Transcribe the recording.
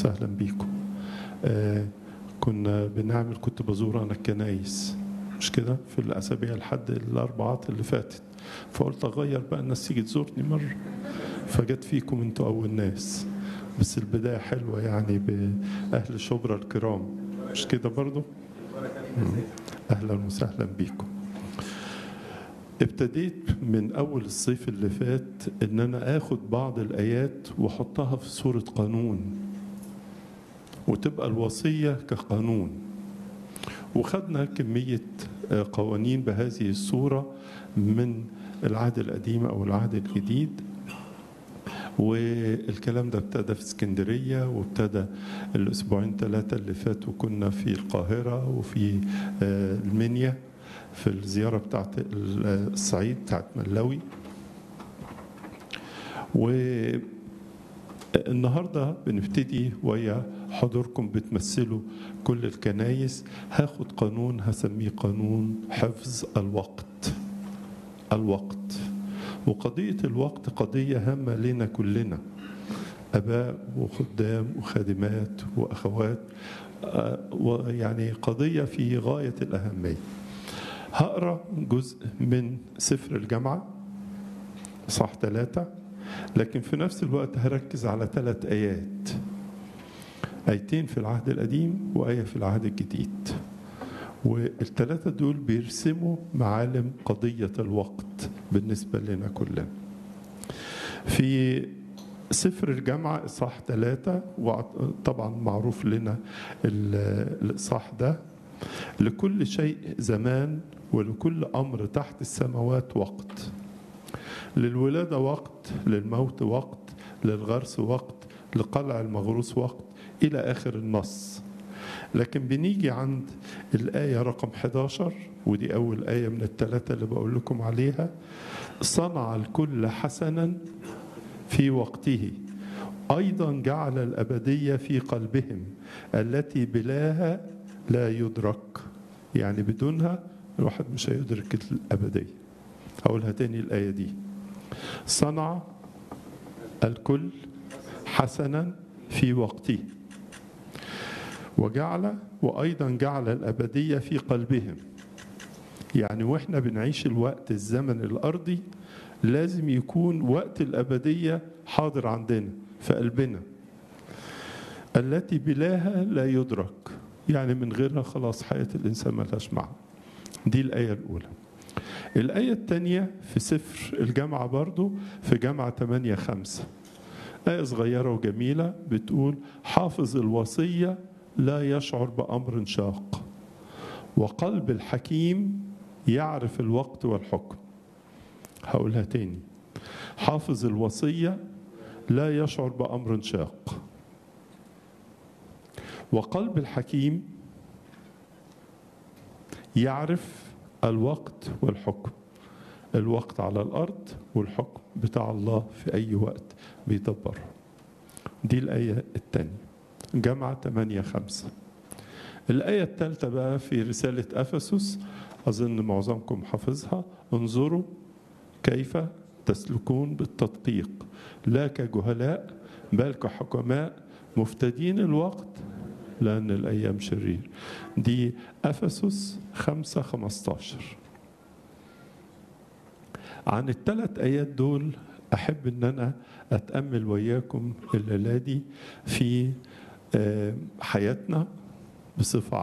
وسهلا بيكم آه كنا بنعمل كنت بزور انا الكنايس مش كده في الاسابيع لحد الاربعات اللي فاتت فقلت اغير بقى الناس تيجي تزورني مره فجت فيكم انتوا اول ناس بس البدايه حلوه يعني باهل شبرا الكرام مش كده برضو مم. اهلا وسهلا بيكم ابتديت من اول الصيف اللي فات ان انا اخد بعض الايات واحطها في صوره قانون وتبقى الوصيه كقانون وخدنا كميه قوانين بهذه الصوره من العهد القديم او العهد الجديد والكلام ده ابتدى في اسكندريه وابتدى الاسبوعين ثلاثه اللي فاتوا كنا في القاهره وفي المنيا في الزياره بتاعت الصعيد بتاعت ملاوي والنهارده بنبتدي ويا حضوركم بتمثلوا كل الكنايس هاخد قانون هسميه قانون حفظ الوقت الوقت وقضية الوقت قضية هامة لنا كلنا أباء وخدام وخادمات وأخوات يعني قضية في غاية الأهمية هقرأ جزء من سفر الجامعة صح ثلاثة لكن في نفس الوقت هركز على ثلاث آيات آيتين في العهد القديم وآية في العهد الجديد والثلاثة دول بيرسموا معالم قضية الوقت بالنسبة لنا كلنا في سفر الجامعة إصحاح ثلاثة وطبعا معروف لنا الإصحاح ده لكل شيء زمان ولكل أمر تحت السماوات وقت للولادة وقت للموت وقت للغرس وقت لقلع المغروس وقت إلى آخر النص لكن بنيجي عند الآية رقم 11 ودي أول آية من الثلاثة اللي بقول لكم عليها صنع الكل حسنا في وقته أيضا جعل الأبدية في قلبهم التي بلاها لا يدرك يعني بدونها الواحد مش هيدرك الأبدية هقولها تاني الآية دي صنع الكل حسنا في وقته وجعل وايضا جعل الابديه في قلبهم يعني واحنا بنعيش الوقت الزمن الارضي لازم يكون وقت الابديه حاضر عندنا في قلبنا التي بلاها لا يدرك يعني من غيرها خلاص حياه الانسان ملهاش معنى دي الايه الاولى الآية الثانية في سفر الجامعة برضو في جامعة 8 5 آية صغيرة وجميلة بتقول حافظ الوصية لا يشعر بأمر شاق وقلب الحكيم يعرف الوقت والحكم هقولها تاني حافظ الوصية لا يشعر بأمر شاق وقلب الحكيم يعرف الوقت والحكم الوقت على الأرض والحكم بتاع الله في أي وقت بيدبره دي الآية الثانية جامعة 8 5 الآية الثالثة بقى في رسالة أفسس أظن معظمكم حافظها انظروا كيف تسلكون بالتدقيق لا كجهلاء بل كحكماء مفتدين الوقت لأن الأيام شرير دي أفسس 5 15 عن الثلاث آيات دول أحب أن أنا أتأمل وياكم الليلة دي في حياتنا بصفة